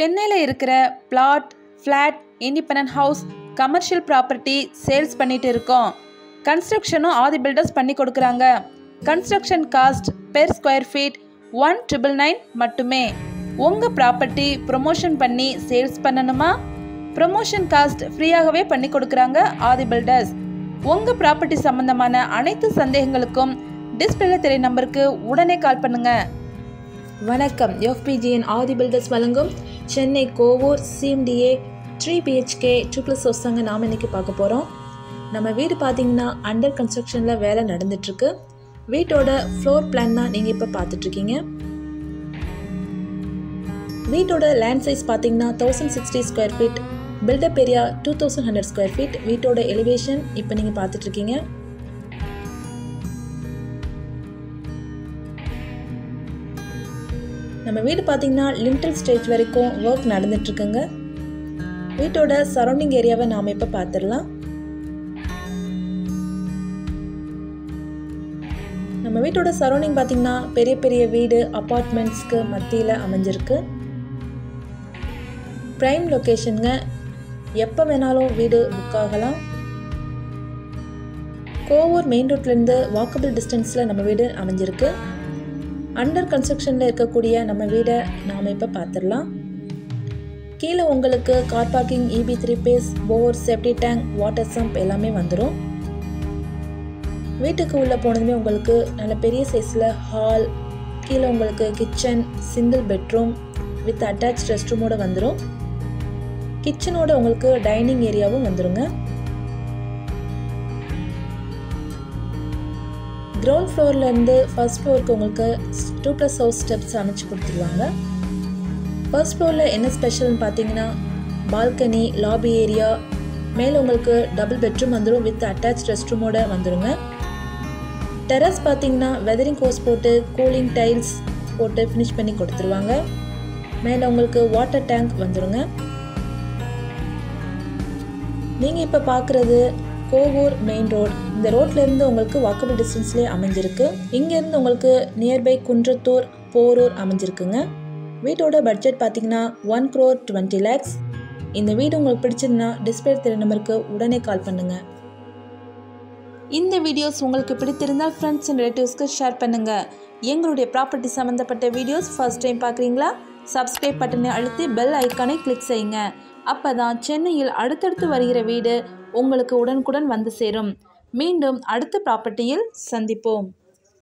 சென்னையில் இருக்கிற plot flat independent house commercial property sales பண்ணிட்டு இருக்கோம் கன்ஸ்ட்ரக்ஷனும் ஆதி பில்டர்ஸ் பண்ணி கொடுக்குறாங்க construction cost per square feet one triple nine மட்டுமே உங்கள் ப்ராப்பர்ட்டி ப்ரொமோஷன் பண்ணி சேல்ஸ் பண்ணணுமா ப்ரொமோஷன் காஸ்ட் ஃப்ரீயாகவே பண்ணி கொடுக்குறாங்க ஆதி பில்டர்ஸ் உங்கள் ப்ராப்பர்ட்டி சம்பந்தமான அனைத்து சந்தேகங்களுக்கும் டிஸ்பிளே தெரிய நம்பருக்கு உடனே கால் பண்ணுங்கள் வணக்கம் எஃபிஜிஎன் ஆதி பில்டர்ஸ் வழங்கும் Chennai Kovur CMDA three BHK two plus house தாங்க நாம் இன்றைக்கி பார்க்க போகிறோம் நம்ம வீடு பார்த்தீங்கன்னா அண்டர் கன்ஸ்ட்ரக்ஷனில் வேலை நடந்துட்டுருக்கு வீட்டோட ஃப்ளோர் பிளான் தான் நீங்கள் இப்போ பார்த்துட்ருக்கீங்க வீட்டோட லேண்ட் சைஸ் பார்த்தீங்கன்னா thousand sixty square feet built up area two thousand hundred square feet வீட்டோட எலிவேஷன் இப்போ நீங்கள் பார்த்துட்ருக்கீங்க நம்ம வீடு பார்த்தீங்கன்னா லிண்டல் ஸ்டேஜ் வரைக்கும் ஒர்க் நடந்துட்டுருக்குங்க வீட்டோட சரௌண்டிங் ஏரியாவை நாம் இப்போ பார்த்துடலாம் நம்ம வீட்டோட சரௌண்டிங் பார்த்தீங்கன்னா பெரிய பெரிய வீடு அப்பார்ட்மெண்ட்ஸ்க்கு மத்தியில் அமைஞ்சிருக்கு ப்ரைம் லொக்கேஷனுங்க எப்போ வேணாலும் வீடு புக் ஆகலாம் கோவூர் மெயின் ரோட்லேருந்து வாக்கபிள் டிஸ்டன்ஸில் நம்ம வீடு அமைஞ்சிருக்கு அண்டர் கன்ஸ்ட்ரக்ஷனில் இருக்கக்கூடிய நம்ம வீடை நாம் இப்போ பார்த்துடலாம் கீழே உங்களுக்கு car parking EB three phase bore safety tank water sump எல்லாமே வந்துடும் வீட்டுக்கு உள்ளே போனதுமே உங்களுக்கு நல்ல பெரிய சைஸில் ஹால் கீழே உங்களுக்கு kitchen single bedroom with attach rest ரூமோட வந்துடும் கிச்சனோட உங்களுக்கு டைனிங் ஏரியாவும் வந்துருங்க கிரவுண்ட் ஃப்ளோர்லேருந்து ஃபர்ஸ்ட் ஃப்ளோருக்கு உங்களுக்கு டூ ப்ளஸ் ஹவுஸ் ஸ்டெப்ஸ் அமைச்சு கொடுத்துருவாங்க ஃபர்ஸ்ட் ஃப்ளோரில் என்ன ஸ்பெஷல்னு பார்த்தீங்கன்னா பால்கனி லாபி ஏரியா மேலே உங்களுக்கு டபுள் பெட்ரூம் வந்துடும் வித் அட்டாச் ரெஸ்ட் ரூமோட வந்துடுங்க டெரஸ் பார்த்தீங்கன்னா வெதரிங் கோர்ஸ் போட்டு கூலிங் டைல்ஸ் போட்டு ஃபினிஷ் பண்ணி கொடுத்துருவாங்க மேலே உங்களுக்கு வாட்டர் டேங்க் வந்துடுங்க நீங்கள் இப்போ பார்க்குறது கோவூர் மெயின் ரோட் இந்த ரோட்லேருந்து உங்களுக்கு வாக்கபிள் டிஸ்டன்ஸ்லேயே அமைஞ்சிருக்கு இங்கேருந்து உங்களுக்கு நியர்பை குன்றத்தூர் போரூர் அமைஞ்சிருக்குங்க வீட்டோட பட்ஜெட் பார்த்தீங்கன்னா ஒன் க்ரோர் டுவெண்ட்டி லேக்ஸ் இந்த வீடு உங்களுக்கு பிடிச்சிருந்தா டிஸ்பிளே தெரிய நம்பருக்கு உடனே கால் பண்ணுங்கள் இந்த வீடியோஸ் உங்களுக்கு பிடித்திருந்தால் ஃப்ரெண்ட்ஸ் அண்ட் ரிலேட்டிவ்ஸ்க்கு ஷேர் பண்ணுங்கள் எங்களுடைய ப்ராப்பர்ட்டி சம்மந்தப்பட்ட வீடியோஸ் ஃபர்ஸ்ட் டைம் பார்க்குறீங்களா சப்ஸ்கிரைப் பட்டனை அழுத்தி பெல் ஐக்கானை கிளிக் செய்யுங்க அப்போ தான் சென்னையில் அடுத்தடுத்து வருகிற வீடு உங்களுக்கு உடனுக்குடன் வந்து சேரும் மீண்டும் அடுத்த ப்ராப்பர்ட்டியில் சந்திப்போம்